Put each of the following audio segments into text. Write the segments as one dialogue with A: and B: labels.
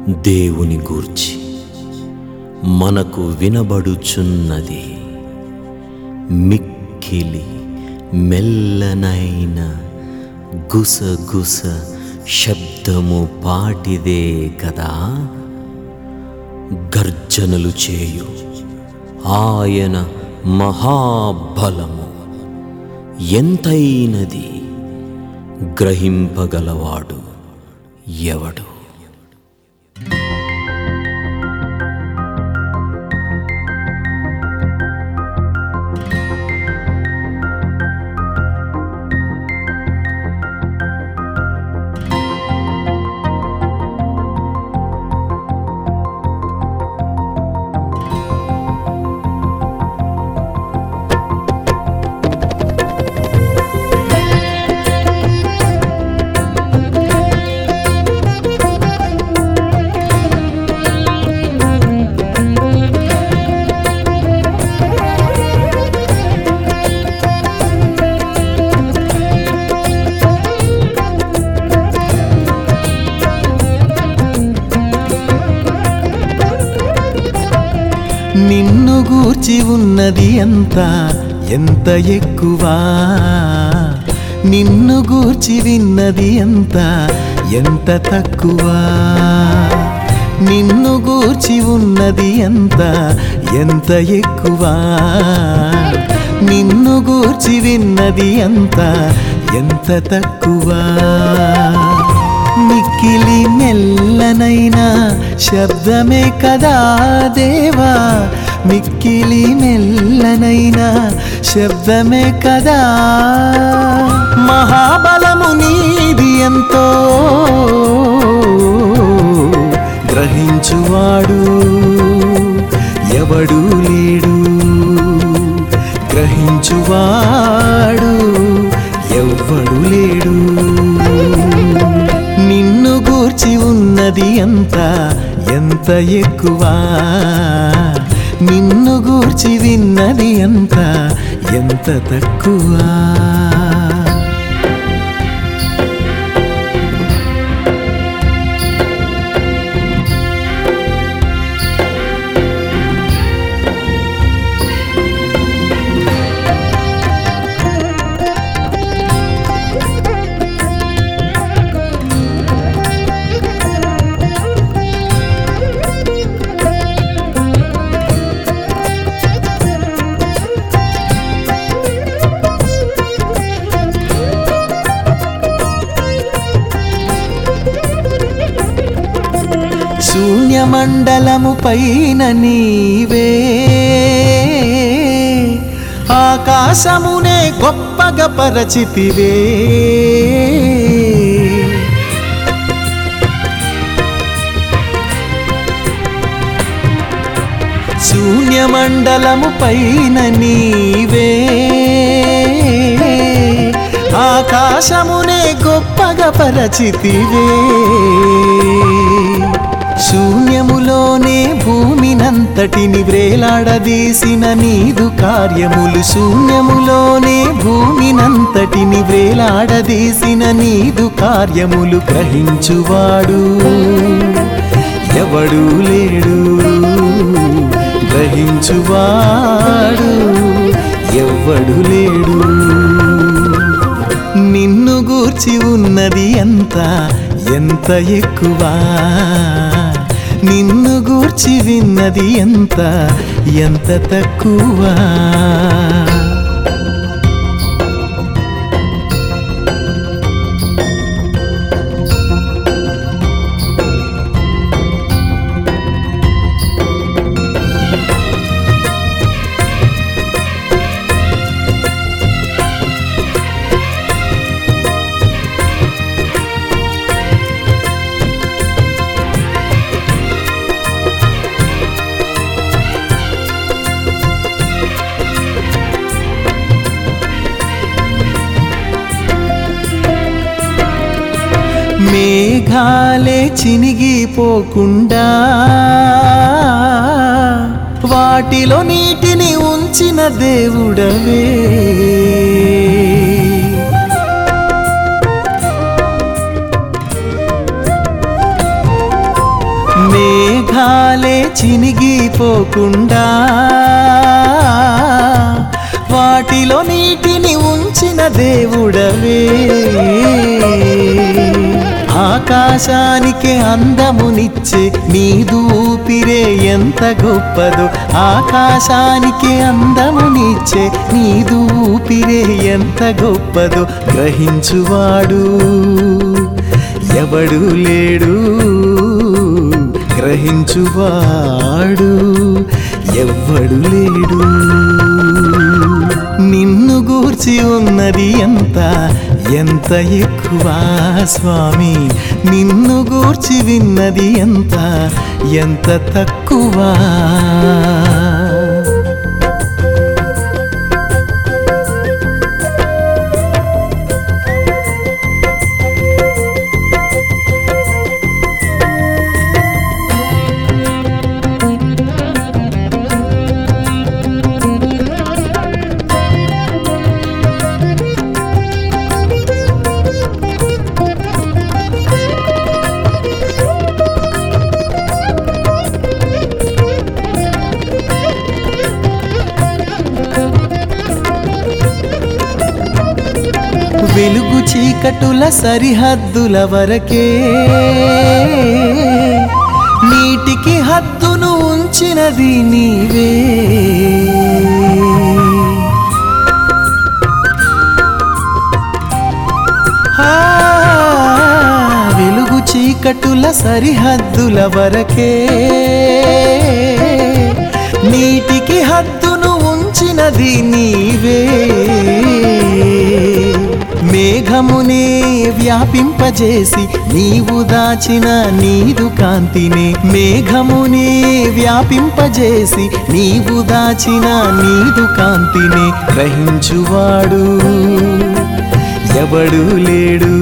A: దేవుని గూర్చి మనకు వినబడుచున్నది మిక్కిలి మెల్లనైన గుసగుస శబ్దము పాటిదే కదా గర్జనలు చేయు ఆయన మహాబలము ఎంతైనది గ్రహింపగలవాడు ఎవడు
B: నిన్ను గూర్చి ఉన్నది ఎంత ఎంత ఎక్కువా నిన్ను గూర్చి విన్నది ఎంత ఎంత తక్కువా నిన్ను గూర్చి ఉన్నది ఎంత ఎంత ఎక్కువా నిన్ను గూర్చి విన్నది ఎంత ఎంత తక్కువా మిక్కిలి మెల్లనైనా శబ్దమే కదా దేవా మిక్కిలి మెల్లనైనా శబ్దమే కదా మహాబలము నీది ఎంతో గ్రహించువాడు ఎవడు లేడు గ్రహించువాడు ఎవ్వడు లేడు నిన్ను గూర్చి ఉన్నది ఎంత ఎంత ఎక్కువా నిన్ను గూర్చి విన్నది ఎంత ఎంత తక్కువా శూన్యమండలము పైన నీవే ఆకాశమునే గొప్పగా పరచితివే శూన్యమండలము పైన నీవే ఆకాశమునే గొప్పగా పరచితివే శూన్యములోనే భూమినంతటిని వ్రేలాడదీసిన నీదు కార్యములు శూన్యములోనే భూమినంతటిని వ్రేలాడదీసిన నీదు కార్యములు గ్రహించువాడు ఎవడు లేడు గ్రహించువాడు ఎవ్వడు లేడు నిన్ను గూర్చి ఉన్నది ఎంత ఎంత ఎక్కువా నిన్ను గూర్చి విన్నది ఎంత ఎంత తక్కువా మేఘాలే చినిగిపోకుండా వాటిలో నీటిని ఉంచిన దేవుడవే చినిగిపోకుండా వాటిలో నీటిని ఉంచిన దేవుడవే ఆకాశానికి అందమునిచ్చే నీదు ఊపిరే ఎంత గొప్పదో ఆకాశానికి అందమునిచ్చే నీదు ఊపిరే ఎంత గొప్పదో గ్రహించువాడు ఎవడు లేడు గ్రహించువాడు ఎవ్వడు లేడు నిన్ను గూర్చి ఉన్నది ఎంత ఎంత ఎక్కువ స్వామి నిన్ను గూర్చి విన్నది ఎంత ఎంత తక్కువ వెలుగు చీకటుల సరిహద్దుల వరకే నీటికి హద్దును ఉంచినది నీవే ఆ, వెలుగు చీకటుల సరిహద్దుల వరకే నీటికి హద్దును ఉంచినది నీవే మేఘమునే వ్యాపింపజేసి నీవు దాచిన నీదు కాంతినే మేఘమునే వ్యాపింపజేసి నీవు దాచిన నీదు కాంతినే గ్రహించువాడు ఎవడు లేడు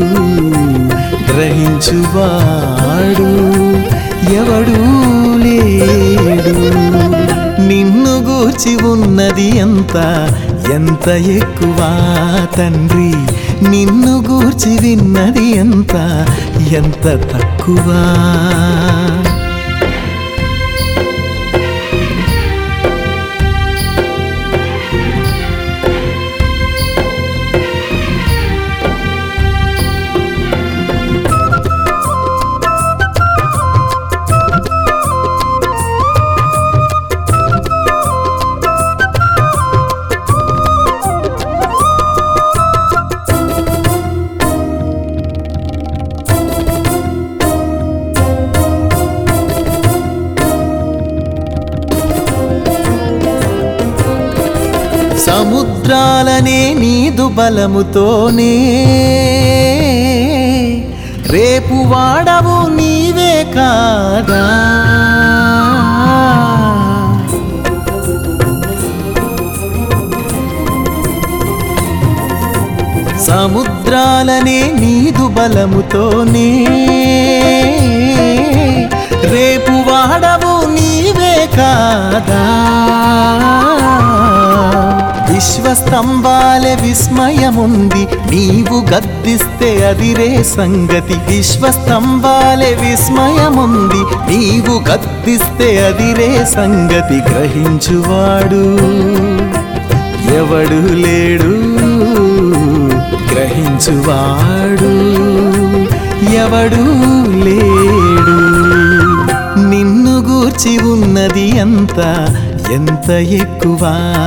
B: గ్రహించువాడు ఎవడు లేడు నిన్ను గూర్చి ఉన్నది ఎంత ఎంత ఎక్కువ తండ్రి నిన్ను గూర్చి విన్నది ఎంత ఎంత తక్కువ సముద్రాలనే నీదు బలముతోనే రేపు వాడవు నీవే కాదా సముద్రాలనే నీదు బలముతోనే రేపు వాడవు నీవే కాదా విశ్వస్తంభాలే విస్మయముంది నీవు గద్దిస్తే అదిరే సంగతి విశ్వస్తంభాలే విస్మయముంది నీవు గద్దిస్తే అదిరే సంగతి గ్రహించువాడు ఎవడు లేడు గ్రహించువాడు ఎవడు లేడు నిన్ను గూర్చి ఉన్నది ఎంత ఎంత ఎక్కువ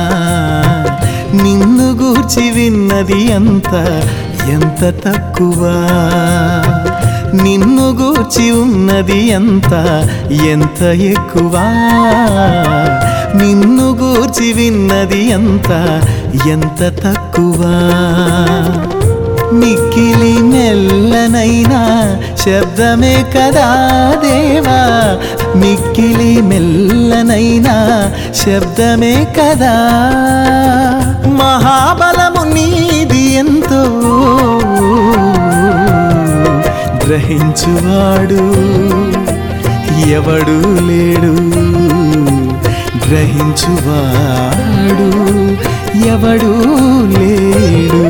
B: నిన్ను గూర్చి విన్నది ఎంత ఎంత తక్కువ నిన్ను గూర్చి ఉన్నది ఎంత ఎంత ఎక్కువ నిన్ను గూర్చి విన్నది ఎంత ఎంత తక్కువ మిక్కిలి మెల్లనైనా శబ్దమే కదా దేవా మిక్కిలి మెల్లనైనా శబ్దమే కదా మహాబలము నీది ఎంతో గ్రహించువాడు ఎవడు లేడు గ్రహించువాడు ఎవడు లేడు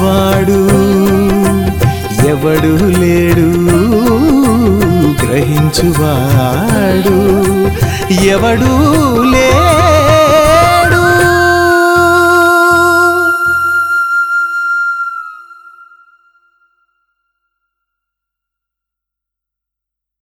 B: గ్రహించువాడు ఎవడు లేడు గ్రహించువాడు తీర్చువాడు ఎవడూ లేడు